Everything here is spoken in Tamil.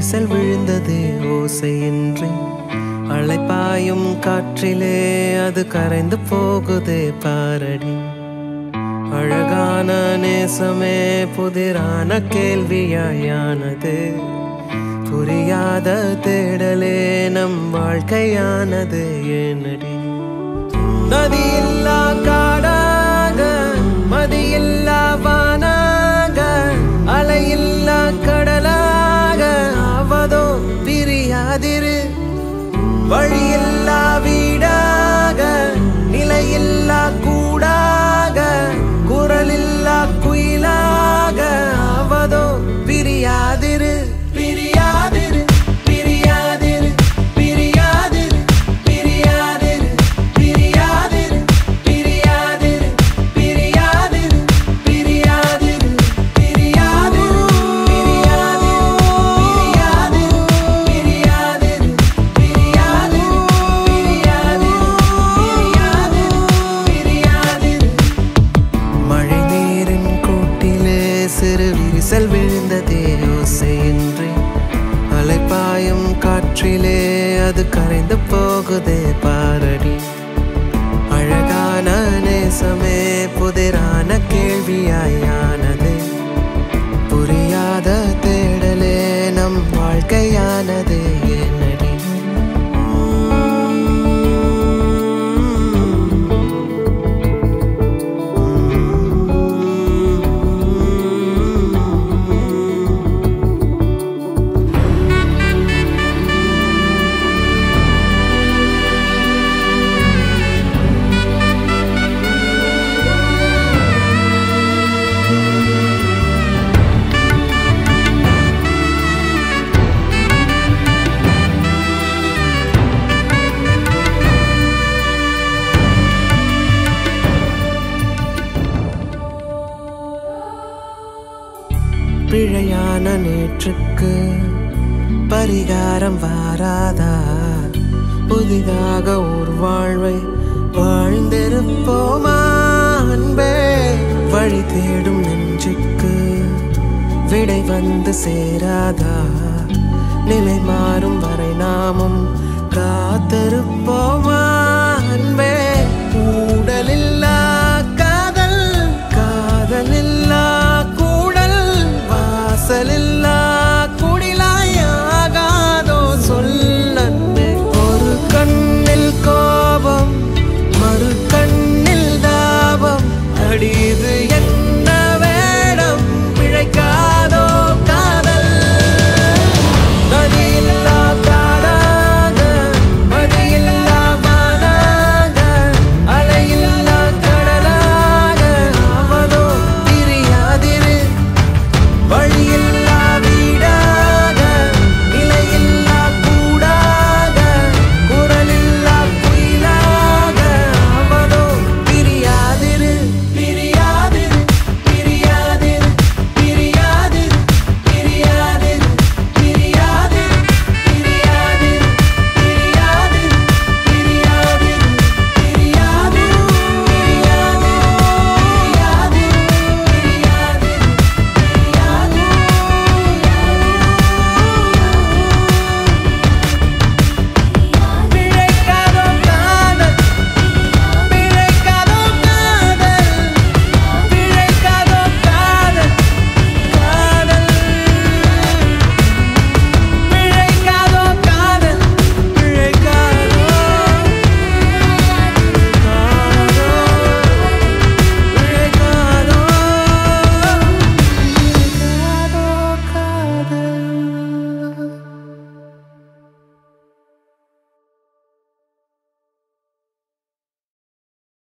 விரிசல் விழுந்ததே ஓசையின்றி அழைப்பாயும் காற்றிலே அது கரைந்து போகுதே பாரடி அழகான நேசமே புதிரான கேள்வியாயானது புரியாத தேடலே நம் வாழ்க்கையானது ஏனடி நதியில்லா காடாக மதியில்லா வானாக அலையில்லா கடலாக அவதோ பிரியாதிரு வழியில்லா வீடாக நிலையில்லா கூடாக குரலில்லா குயிலாக அவதோ பிரியாதிரு பிரியாதிரு பிரியாதிரு பிரியாதிரு பிரியாதிரு பிரியாதிரு பிரியாதிரு பிரியாதிரு பிரியாதிரு பிரியாதிரு பிரியாதிரு பிரியாதிரு பிரியாதிரு பிரியாதிரு பிரியாதிரு மழை நீரின் கூட்டிலே சிறு விரிசல் விழுந்ததே ஓசையின்றி அலைப்பாயும் காற்றிலே அது கரைந்து போகுதே பாரடி அழகான நேசமே புதிரான கேள்வியாயானது புரியாத தேடலே நம் வாழ்க்கையானது என்னடி பிழையான நேற்றுக்கு பரிகாரம் வாராதா புதிதாக ஒரு வாழ்வை வாழ்ந்திருப்போமா அன்பே வழி தேடும் நெஞ்சுக்கு விடை வந்து சேராதா நிலை மாறும் வரை நாமும் காத்திருப்போமா